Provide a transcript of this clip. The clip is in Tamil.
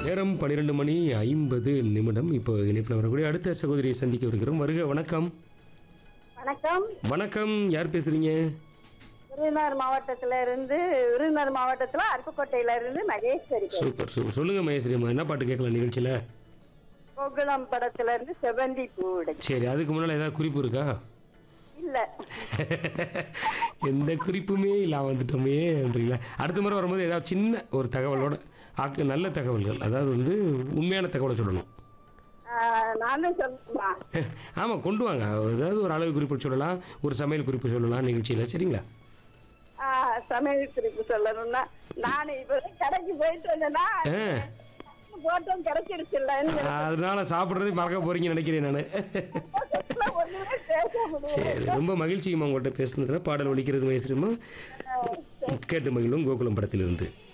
நேரம் பன்னிரெண்டு மணி ஐம்பது நிமிடம் இப்போ இணைப்பில் வரக்கூடிய அடுத்த சகோதரியை சந்திக்க வருகிறோம் வருக வணக்கம் வணக்கம் வணக்கம் யார் பேசுறீங்க விருதுநகர் மாவட்டத்துல இருந்து விருதுநகர் மாவட்டத்துல அருப்புக்கோட்டையில இருந்து மகேஸ்வரி பேசுறேன். சூப்பர் சூப்பர் சொல்லுங்க மகேஸ்வரியம்மா என்ன பாட்டு கேட்கலாம் நிகழ்ச்சியில் கோகுலம் படத்துல இருந்து செவந்தி பூவிடை சரி அதுக்கு முன்னால் ஏதாவது குறிப்பு இருக்கா இல்ல எந்த குறிப்புமே இல்லாம வந்துட்டோமே அப்படிங்களா அடுத்த முறை வரும்போது ஏதாவது சின்ன ஒரு தகவலோட ஆக்கு நல்ல தகவல்கள் அதாவது வந்து உண்மையான தகவலை சொல்லணும் ஆஹ், நானும் சொல்லணுமா ஆமாம் கொண்டு வாங்க ஏதாவது ஒரு அளவு குறிப்பு சொல்லலாம் ஒரு சமையல் குறிப்பு சொல்லலாம் நிகழ்ச்சியில் சரிங்களா ஆஹ், சமையல் குறிப்பு சொல்லணும்னா நான் இப்ப கடைக்கு போயிட்டு வந்தேன்னா ஆ போட்டோம் கிடைச்சிருச்சுல்ல அதனால சாப்பிட்றது மறக்க போறீங்கன்னு நினைக்கிறேன் நான் ஒண்ணுமே பேச முடியல சரி ரொம்ப மகிழ்ச்சியுமா உங்கள்கிட்ட பேசுனதுல பாடல் ஒலிக்கிறது மகேஸ்வரியம்மா கேட்டு மகிழும் கோகுலம் படத்திலிருந்து